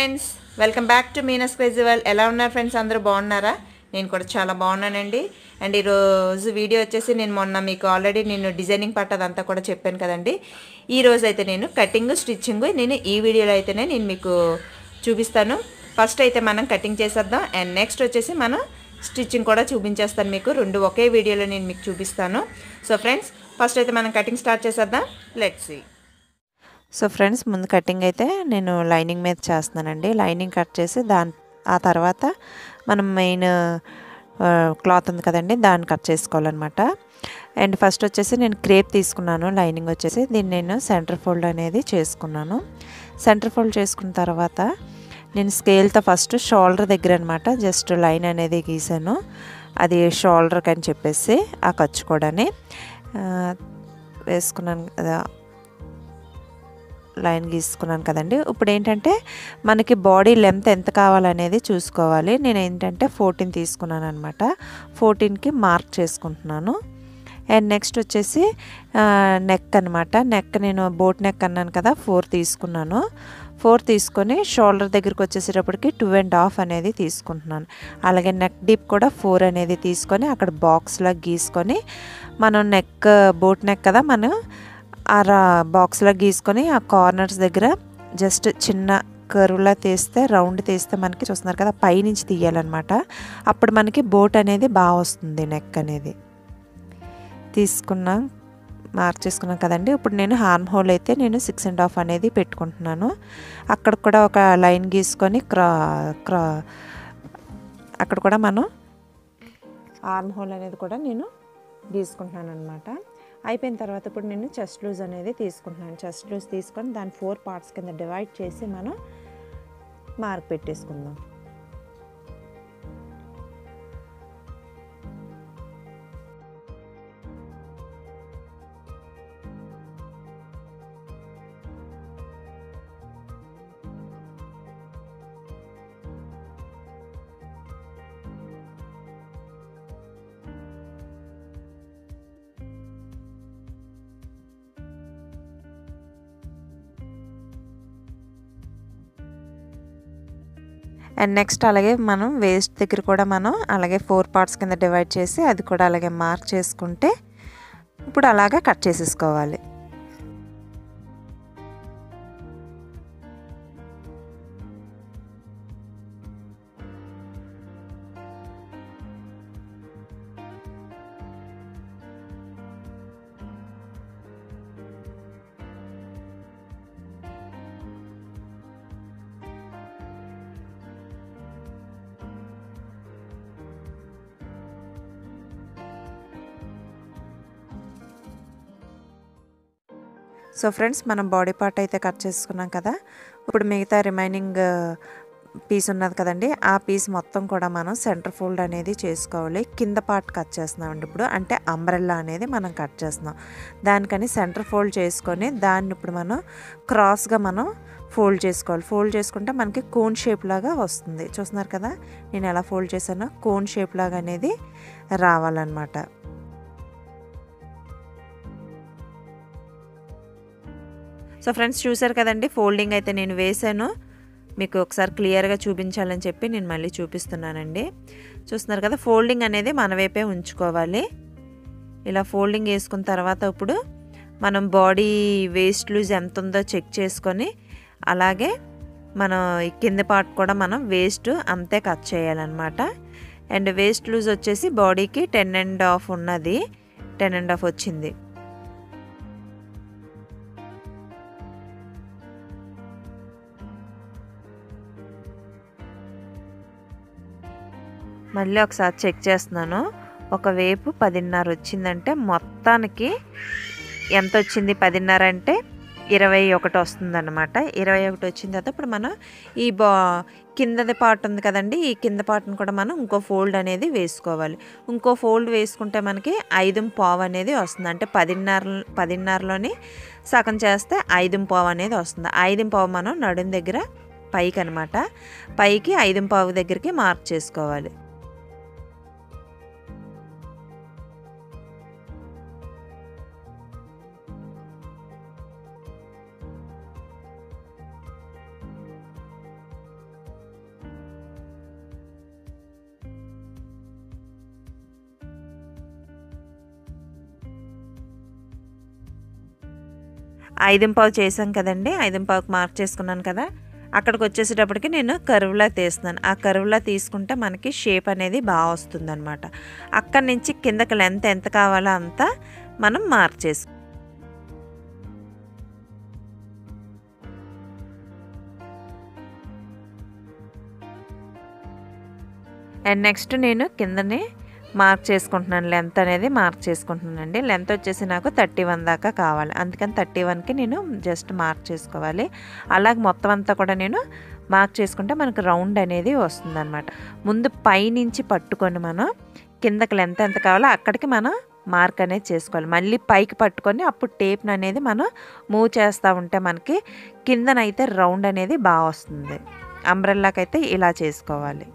friends welcome back to మీనస్ క్రేజివల్ ఎలా ఉన్నారు ఫ్రెండ్స్ అందరూ బాగున్నారా నేను కూడా చాలా బాగున్నానండి అండ్ ఈరోజు వీడియో వచ్చేసి నేను మొన్న మీకు ఆల్రెడీ నేను డిజైనింగ్ పార్ట్ అదంతా కూడా చెప్పాను కదండి ఈ రోజు అయితే నేను కటింగ్ స్టిచ్చింగ్ నేను ఈ వీడియోలో అయితేనే నేను మీకు చూపిస్తాను ఫస్ట్ అయితే మనం కటింగ్ చేసేద్దాం అండ్ నెక్స్ట్ వచ్చేసి మనం స్టిచ్చింగ్ కూడా చూపించేస్తాను మీకు రెండు ఒకే వీడియోలో నేను మీకు చూపిస్తాను సో ఫ్రెండ్స్ ఫస్ట్ అయితే మనం కటింగ్ స్టార్ట్ చేసేద్దాం లెట్స్ సీ సో ఫ్రెండ్స్ ముందు కటింగ్ అయితే నేను లైనింగ్ మీద చేస్తున్నానండి లైనింగ్ కట్ చేసి దాని ఆ తర్వాత మనం మెయిన్ క్లాత్ ఉంది కదండి దాన్ని కట్ చేసుకోవాలన్నమాట అండ్ ఫస్ట్ వచ్చేసి నేను క్రేప్ తీసుకున్నాను లైనింగ్ వచ్చేసి దీన్ని నేను సెంటర్ ఫోల్డ్ అనేది చేసుకున్నాను సెంటర్ ఫోల్డ్ చేసుకున్న తర్వాత నేను స్కేల్తో ఫస్ట్ షోల్డర్ దగ్గర అనమాట జస్ట్ లైన్ అనేది గీసాను అది షోల్డర్కి అని చెప్పేసి ఆ ఖర్చు కూడాని వేసుకున్నాను కదా లైన్ గీసుకున్నాను కదండి ఇప్పుడు ఏంటంటే మనకి బాడీ లెంత్ ఎంత కావాలనేది చూసుకోవాలి నేను ఏంటంటే ఫోర్టీన్ తీసుకున్నాను అనమాట ఫోర్టీన్కి మార్క్ చేసుకుంటున్నాను అండ్ నెక్స్ట్ వచ్చేసి నెక్ అనమాట నెక్ నేను బోట్ నెక్ అన్నాను కదా ఫోర్ తీసుకున్నాను ఫోర్ తీసుకొని షోల్డర్ దగ్గరికి వచ్చేసేటప్పటికి టూ అండ్ హాఫ్ అనేది తీసుకుంటున్నాను అలాగే నెక్ డీప్ కూడా ఫోర్ అనేది తీసుకొని అక్కడ బాక్స్లా గీసుకొని మనం నెక్ బోట్ నెక్ కదా మనం ఆ బాక్స్లో గీసుకొని ఆ కార్నర్స్ దగ్గర జస్ట్ చిన్న కరువులా తీస్తే రౌండ్ తీస్తే మనకి చూస్తున్నారు కదా పైనుంచి తీయాలన్నమాట అప్పుడు మనకి బోట్ అనేది బాగా వస్తుంది నెక్ అనేది తీసుకున్నాం మార్క్ చేసుకున్నాం కదండి ఇప్పుడు నేను హార్మ్ హోల్ అయితే నేను సిక్స్ అండ్ హాఫ్ అనేది పెట్టుకుంటున్నాను అక్కడ కూడా ఒక లైన్ గీసుకొని క్రా క్రా అక్కడ కూడా మనం ఆర్మ్ హోల్ అనేది కూడా నేను గీసుకుంటున్నాను అనమాట అయిపోయిన తర్వాత ఇప్పుడు నేను చెస్ట్ లూజ్ అనేది తీసుకుంటున్నాను చెస్ట్ లూజ్ తీసుకొని దాని ఫోర్ పార్ట్స్ కింద డివైడ్ చేసి మనం మార్క్ పెట్టేసుకుందాం అండ్ నెక్స్ట్ అలాగే మనం వేస్ట్ దగ్గర కూడా మనం అలాగే ఫోర్ పార్ట్స్ కింద డివైడ్ చేసి అది కూడా అలాగే మార్క్ చేసుకుంటే ఇప్పుడు అలాగే కట్ చేసేసుకోవాలి సో ఫ్రెండ్స్ మనం బాడీ పార్ట్ అయితే కట్ చేసుకున్నాం కదా ఇప్పుడు మిగతా రిమైనింగ్ పీస్ ఉన్నది కదండి ఆ పీస్ మొత్తం కూడా మనం సెంటర్ ఫోల్డ్ అనేది చేసుకోవాలి కింద పార్ట్ కట్ చేస్తున్నామండి ఇప్పుడు అంటే అంబ్రెల్లా అనేది మనం కట్ చేస్తున్నాం దానికని సెంటర్ ఫోల్డ్ చేసుకొని దాన్ని ఇప్పుడు మనం క్రాస్గా మనం ఫోల్డ్ చేసుకోవాలి ఫోల్డ్ చేసుకుంటే మనకి కోన్ షేప్ లాగా వస్తుంది చూస్తున్నారు కదా నేను ఎలా ఫోల్డ్ చేశానో కోన్ షేప్ లాగా అనేది రావాలన్నమాట సో ఫ్రెండ్స్ చూసారు కదండి ఫోల్డింగ్ అయితే నేను వేసాను మీకు ఒకసారి క్లియర్గా చూపించాలని చెప్పి నేను మళ్ళీ చూపిస్తున్నానండి చూస్తున్నారు కదా ఫోల్డింగ్ అనేది మన వైపే ఉంచుకోవాలి ఇలా ఫోల్డింగ్ వేసుకున్న తర్వాత ఇప్పుడు మనం బాడీ వేస్ట్ లూజ్ ఎంత ఉందో చెక్ చేసుకొని అలాగే మనం ఈ కింద పార్ట్ కూడా మనం వేస్ట్ అంతే కట్ చేయాలన్నమాట అండ్ వేస్ట్ లూజ్ వచ్చేసి బాడీకి టెన్ అండ్ హాఫ్ ఉన్నది టెన్ అండ్ హాఫ్ వచ్చింది మళ్ళీ ఒకసారి చెక్ చేస్తున్నాను ఒకవైపు పదిన్నర వచ్చిందంటే మొత్తానికి ఎంత వచ్చింది పదిన్నర అంటే ఇరవై ఒకటి వస్తుందన్నమాట ఇరవై ఒకటి వచ్చిన తర్వాత ఇప్పుడు మనం ఈ బా కిందది పార్ట్ ఉంది కదండి ఈ కింద పార్ట్ని కూడా మనం ఇంకో ఫోల్డ్ అనేది వేసుకోవాలి ఇంకో ఫోల్డ్ వేసుకుంటే మనకి ఐదు పావు అనేది వస్తుంది అంటే పదిన్నర పదిన్నరలోని సగం చేస్తే ఐదు పావు అనేది వస్తుంది ఐదు పావు మనం నడుం దగ్గర పైకి అనమాట పైకి ఐదు పావు దగ్గరికి మార్క్ చేసుకోవాలి ఐదుంపావు చేసాం కదండి ఐదుంపావుకి మార్క్ చేసుకున్నాను కదా అక్కడికి వచ్చేసేటప్పటికి నేను కరువులా తీస్తున్నాను ఆ కరువులా తీసుకుంటే మనకి షేప్ అనేది బాగా వస్తుంది అనమాట అక్కడి నుంచి కిందకి లెంత్ ఎంత కావాలో అంత మనం మార్క్ చేసుకో అండ్ నెక్స్ట్ నేను కిందనే మార్క్ చేసుకుంటున్నాను లెంత్ అనేది మార్క్ చేసుకుంటున్నానండి లెంత్ వచ్చేసి నాకు థర్టీ వన్ దాకా కావాలి అందుకని థర్టీ వన్కి నేను జస్ట్ మార్క్ చేసుకోవాలి అలాగే మొత్తం అంతా కూడా నేను మార్క్ చేసుకుంటే మనకు రౌండ్ అనేది వస్తుందన్నమాట ముందు పైనుంచి పట్టుకొని మనం కిందకి లెంత్ ఎంత కావాలో అక్కడికి మనం మార్క్ అనేది చేసుకోవాలి మళ్ళీ పైకి పట్టుకొని అప్పుడు టేప్ని అనేది మనం మూవ్ చేస్తూ ఉంటే మనకి కిందనైతే రౌండ్ అనేది బాగా వస్తుంది అంబ్రెల్లాకైతే ఇలా చేసుకోవాలి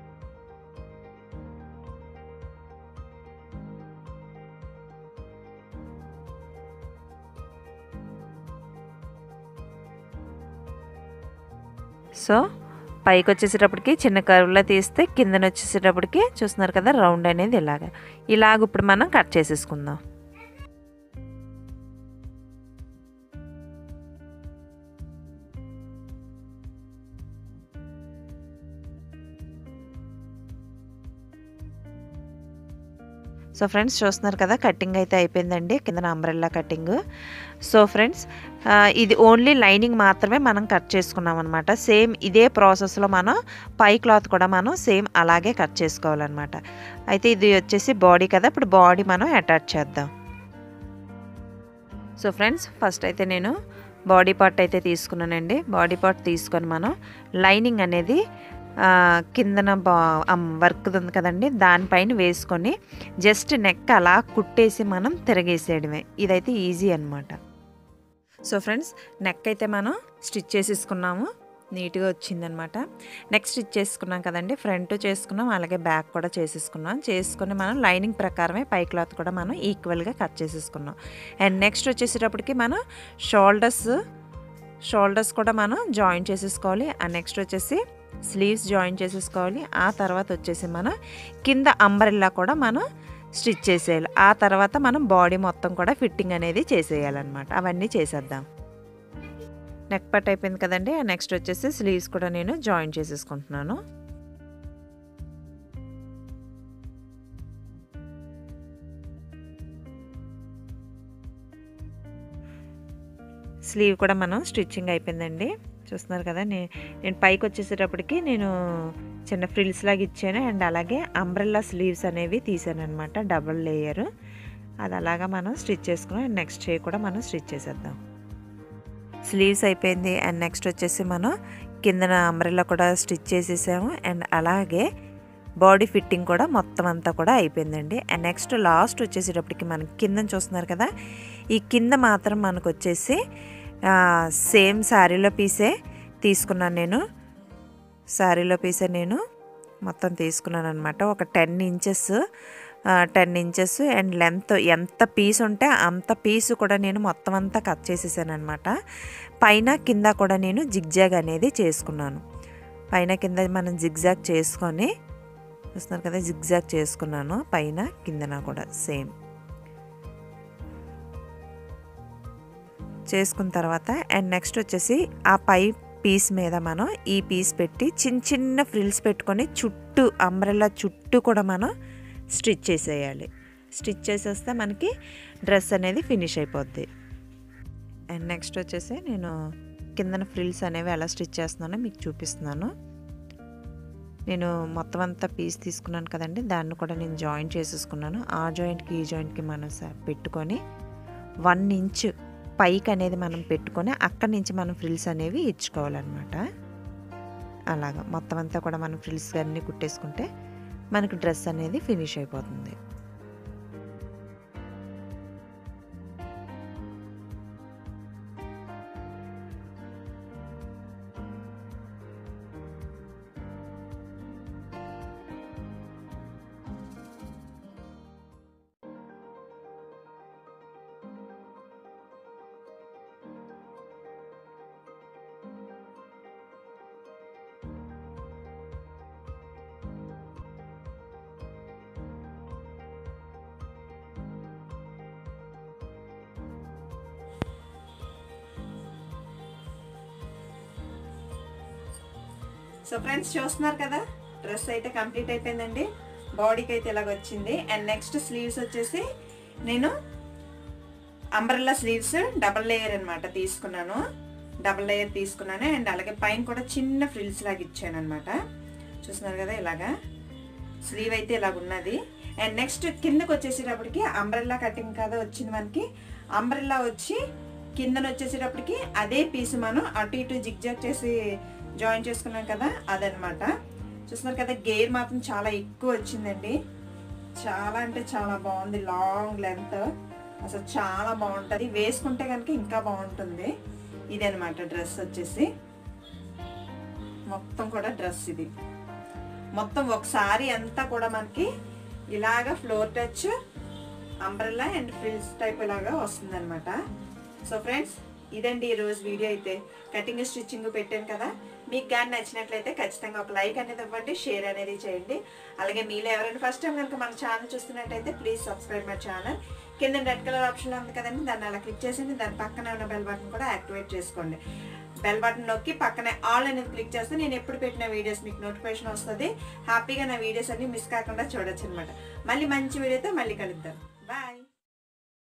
సో పైకి వచ్చేసేటప్పటికి చిన్న కరువులో తీస్తే కిందన వచ్చేసేటప్పటికి చూస్తున్నారు కదా రౌండ్ అనేది ఇలాగ ఇలాగ ఇప్పుడు మనం కట్ చేసేసుకుందాం సో ఫ్రెండ్స్ చూస్తున్నారు కదా కటింగ్ అయితే అయిపోయిందండి కింద అంబ్రెల్లా కటింగ్ సో ఫ్రెండ్స్ ఇది ఓన్లీ లైనింగ్ మాత్రమే మనం కట్ చేసుకున్నాం అనమాట సేమ్ ఇదే ప్రాసెస్లో మనం పై క్లాత్ కూడా మనం సేమ్ అలాగే కట్ చేసుకోవాలన్నమాట అయితే ఇది వచ్చేసి బాడీ కదా ఇప్పుడు బాడీ మనం అటాచ్ చేద్దాం సో ఫ్రెండ్స్ ఫస్ట్ అయితే నేను బాడీ పార్ట్ అయితే తీసుకున్నానండి బాడీ పార్ట్ తీసుకొని మనం లైనింగ్ అనేది కిందన బా వర్క్ ఉంది కదండి దానిపైన వేసుకొని జస్ట్ నెక్ అలా కుట్టేసి మనం తిరగేసేయడమే ఇదైతే ఈజీ అనమాట సో ఫ్రెండ్స్ నెక్ అయితే మనం స్టిచ్ చేసేసుకున్నాము నీట్గా వచ్చిందనమాట నెక్స్ట్ స్టిచ్ చేసుకున్నాం కదండి ఫ్రంట్ చేసుకున్నాం అలాగే బ్యాక్ కూడా చేసేసుకున్నాం చేసుకుని మనం లైనింగ్ ప్రకారమే పై క్లాత్ కూడా మనం ఈక్వల్గా కట్ చేసేసుకున్నాం అండ్ నెక్స్ట్ వచ్చేసేటప్పటికి మనం షోల్డర్స్ షోల్డర్స్ కూడా మనం జాయిన్ చేసేసుకోవాలి అండ్ నెక్స్ట్ వచ్చేసి స్లీవ్స్ జాయిన్ చేసేసుకోవాలి ఆ తర్వాత వచ్చేసి మనం కింద అంబరెల్లా కూడా మనం స్టిచ్ చేసేయాలి ఆ తర్వాత మనం బాడీ మొత్తం కూడా ఫిట్టింగ్ అనేది చేసేయాలన్నమాట అవన్నీ చేసేద్దాం నెక్ పట్ అయిపోయింది కదండి నెక్స్ట్ వచ్చేసి స్లీవ్స్ కూడా నేను జాయిన్ చేసేసుకుంటున్నాను స్లీవ్ కూడా మనం స్టిచ్చింగ్ అయిపోయిందండి చూస్తున్నారు కదా నే నేను పైకి వచ్చేసేటప్పటికి నేను చిన్న ఫ్రిల్స్ లాగా ఇచ్చాను అండ్ అలాగే అంబ్రెల్లా స్లీవ్స్ అనేవి తీసాను అనమాట డబుల్ లేయర్ అది అలాగా మనం స్టిచ్ చేసుకుని అండ్ నెక్స్ట్ చేయి కూడా మనం స్టిచ్ చేసేద్దాం స్లీవ్స్ అయిపోయింది అండ్ నెక్స్ట్ వచ్చేసి మనం కిందన అంబ్రెల్లా కూడా స్టిచ్ చేసేసాము అండ్ అలాగే బాడీ ఫిట్టింగ్ కూడా మొత్తం అంతా కూడా అయిపోయిందండి అండ్ నెక్స్ట్ లాస్ట్ వచ్చేసేటప్పటికి మనం కింద చూస్తున్నారు కదా ఈ కింద మాత్రం మనకు వచ్చేసి సేమ్ శారీలో పీసే తీసుకున్నాను నేను శారీలో పీసే నేను మొత్తం తీసుకున్నాను అనమాట ఒక ten inches ten inches and length ఎంత పీస్ ఉంటే అంత పీసు కూడా నేను మొత్తం అంతా కట్ చేసేసాను అనమాట పైన కింద కూడా నేను జిగ్జాగ్ అనేది చేసుకున్నాను పైన కింద మనం జిగ్జాగ్ చేసుకొని చూస్తున్నారు కదా జిగ్జాగ్ చేసుకున్నాను పైన కిందన కూడా సేమ్ చేసుకున్న తర్వాత అండ్ నెక్స్ట్ వచ్చేసి ఆ పై పీస్ మీద మనం ఈ పీస్ పెట్టి చిన్న చిన్న ఫ్రిల్స్ పెట్టుకొని చుట్టూ అంబ్రెల్లా చుట్టూ కూడా మనం స్టిచ్ చేసేయాలి స్టిచ్ చేసేస్తే మనకి డ్రెస్ అనేది ఫినిష్ అయిపోద్ది అండ్ నెక్స్ట్ వచ్చేసి నేను కిందన ఫ్రిల్స్ అనేవి ఎలా స్టిచ్ చేస్తున్నానో మీకు చూపిస్తున్నాను నేను మొత్తం అంతా పీస్ తీసుకున్నాను కదండి దాన్ని కూడా నేను జాయింట్ చేసేసుకున్నాను ఆ జాయింట్కి ఈ జాయింట్కి మనం పెట్టుకొని వన్ ఇంచ్ పైకి అనేది మనం పెట్టుకొని అక్కడి నుంచి మనం ఫ్రిల్స్ అనేవి ఇచ్చుకోవాలన్నమాట అలాగా మొత్తం అంతా కూడా మనం ఫ్రిల్స్ అన్నీ కుట్టేసుకుంటే మనకు డ్రెస్ అనేది ఫినిష్ అయిపోతుంది సో ఫ్రెండ్స్ చూస్తున్నారు కదా డ్రెస్ అయితే కంప్లీట్ అయిపోయిందండి బాడీకి అయితే ఇలాగ వచ్చింది అండ్ నెక్స్ట్ స్లీవ్స్ వచ్చేసి నేను అంబ్రెల్లా స్లీవ్స్ డబల్ లేయర్ అన్నమాట తీసుకున్నాను డబల్ లేయర్ తీసుకున్నాను అండ్ అలాగే పైన కూడా చిన్న ఫ్రిల్స్ లాగా ఇచ్చాను అనమాట చూస్తున్నారు కదా ఇలాగా స్లీవ్ అయితే ఇలాగ ఉన్నది అండ్ నెక్స్ట్ కిందకి వచ్చేసేటప్పటికి అంబ్రెల్లా కటింగ్ కదా వచ్చింది మనకి అంబ్రెల్లా వచ్చి కిందన వచ్చేసేటప్పటికి అదే పీస్ మనం అటు ఇటు జిగ్జాగ్ చేసి జాయిన్ చేసుకున్నాం కదా అదనమాట చూస్తున్నారు కదా గేర్ మాత్రం చాలా ఎక్కువ వచ్చిందండి చాలా అంటే చాలా బాగుంది లాంగ్ లెంత్ అసలు చాలా బాగుంటుంది వేసుకుంటే కనుక ఇంకా బాగుంటుంది ఇది అనమాట డ్రెస్ వచ్చేసి మొత్తం కూడా డ్రెస్ ఇది మొత్తం ఒకసారి అంతా కూడా మనకి ఇలాగ floor touch umbrella and frills type ఇలాగా వస్తుంది అనమాట సో ఫ్రెండ్స్ ఇదండి ఈ రోజు వీడియో అయితే కటింగ్ స్టిచ్చింగ్ పెట్టాను కదా మీకు కానీ నచ్చినట్లయితే ఖచ్చితంగా ఒక లైక్ అనేది ఇవ్వండి షేర్ అనేది చేయండి అలాగే మీలో ఎవరైనా ఫస్ట్ టైం కనుక మన ఛానల్ చూస్తున్నట్టయితే ప్లీజ్ సబ్స్క్రైబ్ మై ఛానల్ కింద రెడ్ కలర్ ఆప్షన్ ఉంది కదండి దాన్ని అలా క్లిక్ చేసి దాని పక్కన ఉన్న బెల్ బటన్ కూడా యాక్టివేట్ చేసుకోండి బెల్ బటన్ నొక్కి పక్కనే ఆల్ అనేది క్లిక్ చేస్తే నేను ఎప్పుడు పెట్టిన వీడియోస్ మీకు నోటిఫికేషన్ వస్తుంది హ్యాపీగా నా వీడియోస్ అన్ని మిస్ కాకుండా చూడొచ్చు అనమాట మళ్ళీ మంచి వీడియోతో మళ్ళీ కలుద్దాం బాయ్